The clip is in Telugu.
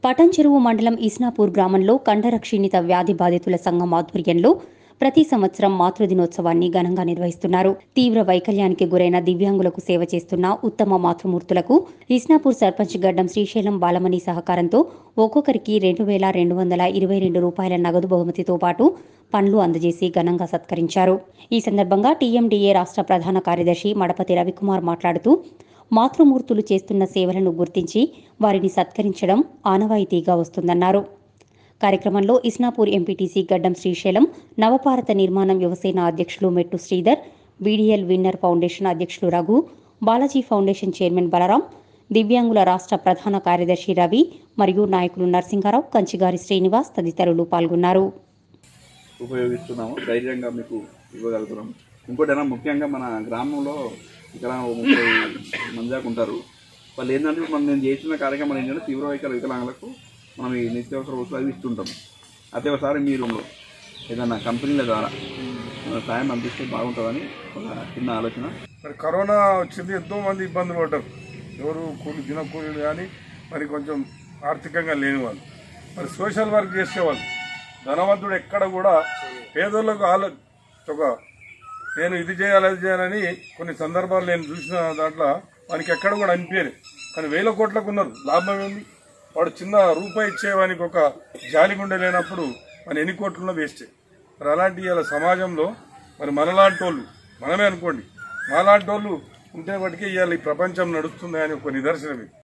పటంచెరువు మండలం ఇస్నాపూర్ గ్రామంలో కండరక్షీణిత వ్యాధి బాధితుల సంఘం ఆధ్వర్యంలో ప్రతి సంవత్సరం మాతృదినోత్సవాన్ని ఘనంగా నిర్వహిస్తున్నారు తీవ్ర వైకల్యానికి గురైన దివ్యాంగులకు సేవ చేస్తున్న ఉత్తమ మాతృమూర్తులకు ఇస్నాపూర్ సర్పంచ్ గడ్డం శ్రీశైలం బాలమణి సహకారంతో ఒక్కొక్కరికి రెండు వేల రెండు వందల ఇరవై రెండు రూపాయల నగదు బహుమతితో పాటు పండ్లు అందజేసి ఘనంగా సత్కరించారు ఈ సందర్భంగా టీఎండీఏ రాష్ట్ర ప్రధాన కార్యదర్శి మడపతి రవికుమార్ మాట్లాడుతూ మాతృమూర్తులు చేస్తున్న సేవలను గుర్తించి వారిని సత్కరించడం ఆనవాయితీగా వస్తుందన్నారు కార్యక్రమంలో ఇస్నాపూర్ ఎంపీటీసీ గడ్డం శ్రీశైలం నవభారత నిర్మాణం యువసేన అధ్యక్షులు మెట్టు శ్రీధర్ బీడీఎల్ విన్నర్ ఫౌండేషన్ అధ్యక్షులు రఘు బాలాజీ ఫౌండేషన్ చైర్మన్ బలరాం దివ్యాంగుల రాష్ట్ర ప్రధాన కార్యదర్శి రవి మరియు నాయకులు నరసింహారావు కంచిగారి శ్రీనివాస్ తదితరులు పాల్గొన్నారు ఉపయోగిస్తున్నాము ధైర్యంగా మీకు ఇవ్వగలుగుతున్నాము ఇంకోటి అయినా ముఖ్యంగా మన గ్రామంలో ఇక్కడ ఓ ముప్పై మంది దాకా ఉంటారు వాళ్ళు ఏంటంటే ఇప్పుడు మనం నేను చేసిన కార్యక్రమం ఏంటంటే తీవ్ర వైకల వికలాంగులకు మనం ఈ నిత్యావసర వస్తువులు అవి ఇస్తుంటాం అదే ఒకసారి మీ రూమ్లో ఏదన్నా కంపెనీల ద్వారా మన సాయం అందిస్తే బాగుంటుందని ఒక చిన్న ఆలోచన మరి కరోనా వచ్చింది ఎంతో మంది ఇబ్బందులు పడ్డారు ఎవరు కూలి దిన కూలీలు కానీ మరి కొంచెం ఆర్థికంగా లేని వాళ్ళు మరి సోషల్ వర్క్ చేసేవాళ్ళు ధనవంతుడు ఎక్కడ కూడా పేదోళ్ళకు ఆలో ఒక నేను ఇది చేయాలి అది చేయాలని కొన్ని సందర్భాలు నేను చూసిన దాంట్లో వానికి ఎక్కడ కూడా అనిపించలేదు కానీ వేల కోట్లకు ఉన్నారు లాభం ఏంది వాడు చిన్న రూపాయి ఇచ్చేవానికి ఒక జాలి గుండె లేనప్పుడు మన ఎన్ని కోట్లున్నా వేస్టే మరి అలాంటి ఇవాళ సమాజంలో మరి మనలాంటి వాళ్ళు మనమే అనుకోండి మాలాంటి వాళ్ళు ఉంటే వాటికి ఇవాళ ఈ ప్రపంచం నడుస్తుంది అని ఒక నిదర్శనం ఇది